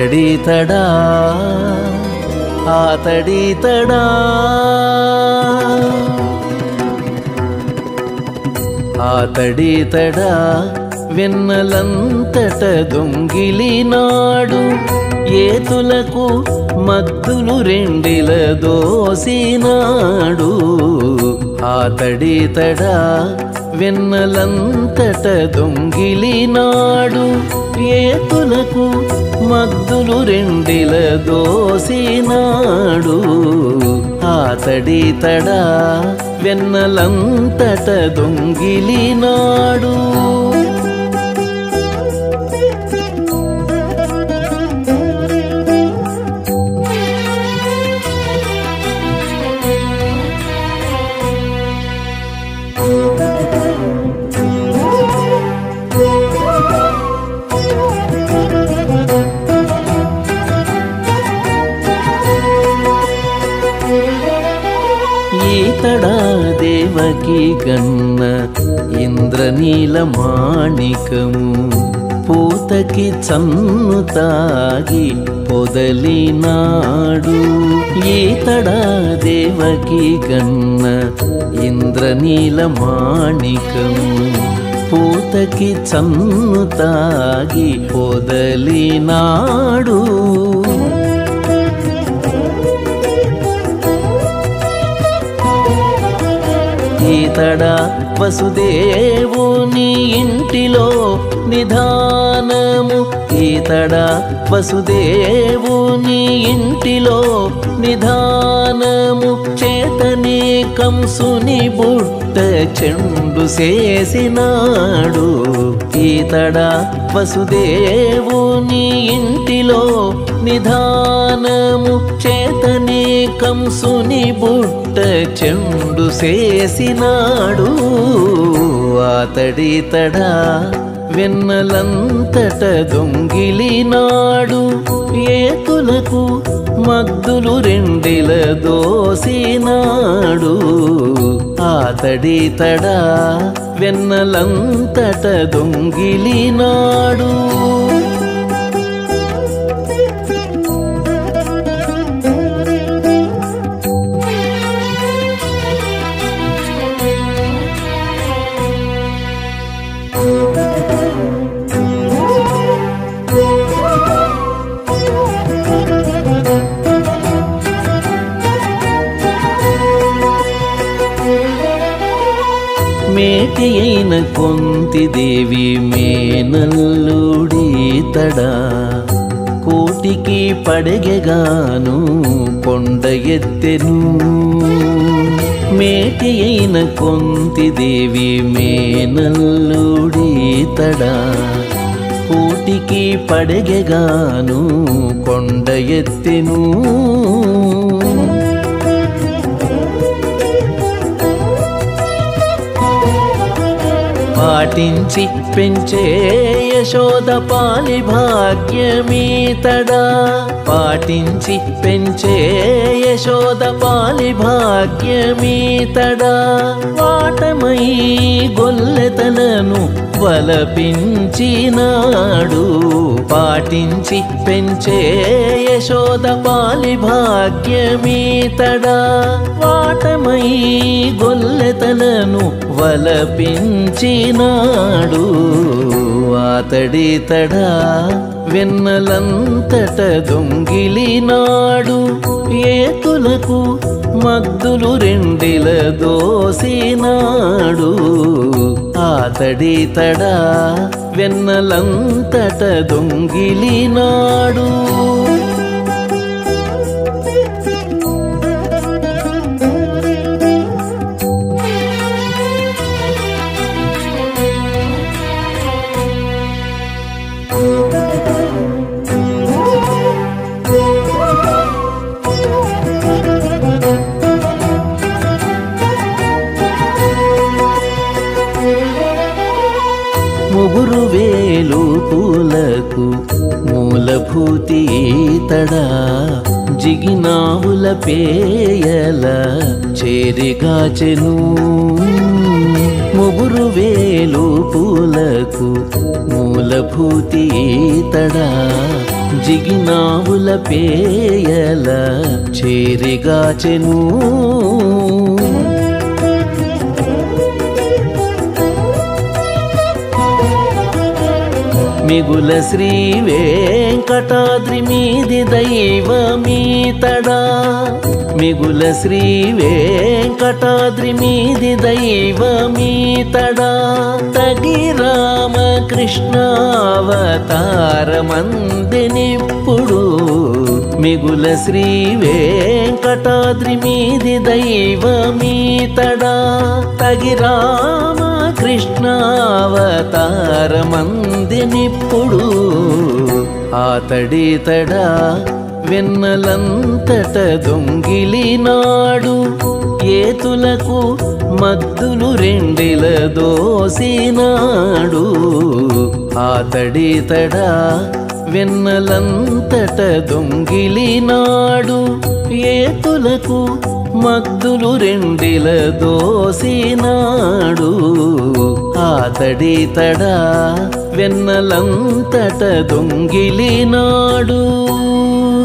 ఆతడితడా ఆతడితడా ఆతడితడా వెన్నలంతట దొంగిలినాడు ఏతులకు మద్దులు రెండిల దోసినాడు ఆతడితడా వెన్నలంతట దొంగిలినాడు ఏతులకు మద్దులు రెండిల దోసినాడు ఆతడితడా వెన్నలంతట దొంగిలినాడు ఈతడా దేవకి గన్న ఇంద్రనీల మాణికము పూతకి చన్ను తాగి పొదలినాడు ఈతడా దేవకి గన్న ఇంద్రనీల మాణికము పూతకి చన్ను తాగి పొదలినాడు ఈతడా వసుదేవుని ఇంటిలో నిధానము ఈతడా వసుదేవుని ఇంటిలో నిధానము చేతనే కంసుని బుట్ట చెండు చేసినాడు ఈతడా వసుదేవుని ఇంటిలో నిధానము చేతనే కంసుని బుట్ట చెండు చేసినాడు అతడితడా వెన్నలంతట దొంగిలినాడు ఏతులకు మద్దులు రెండిల దోసినాడు ఆతడితడా వెన్నలంతట దొంగిలినాడు మేటి అయిన కొంతి దేవి మేనల్లుడీతడా కోటికి పడగెగాను కొండ ఎత్తెను మేటి అయిన కొంతి దేవి మేనల్లుడీతడా కోటికి పడగెగాను కొండ ఎత్తెను పాటించి పెంచే యశోద పాలి భాగ్యమీతడా పాటించి పెంచే యశోద పాలి భాగ్యమీతడా వాటమై గొల్లెతలను వలపించినాడు పాటించి పెంచే యశోద పాలి భాగ్యమీతడా వాటమై గొల్లెతలను వలపించినాడు అతడితడా వెన్నలంతట దొంగిలినాడు ఏతులకు మద్దులు రెండిల దోసినాడు ఆతడితడా వెన్నలంతట దొంగిలినాడు ముగురు వేలు పూలకు మూలభూతి ఈతడా జిగినావుల పేయల చేరిగాచెను ముగురు వేలు పూలకు మూలభూతి ఈతడా జిగినావుల పేయల చేరిగాచెను మిగుల శ్రీ వెంకటాద్రి మీది దైవమీతడా మిగుల శ్రీ వెంకటాద్రి మీది దైవమీతడా తగి రామకృష్ణావతారమందినిప్పుడు మిగుల శ్రీ వెంకటాద్రి మీది దైవమీతడా తగి రామ కృష్ణావతారమందినిప్పుడు ఆతడితడా వెన్నలంతట దొంగిలినాడు ఏతులకు మద్దులు రెండిల దోసినాడు ఆతడితడా వెన్నలంతట దొంగిలినాడు ఏతులకు మద్దులు రెండిల దోసినాడు ఆతడితడా వెన్నలంతట దొంగిలినాడు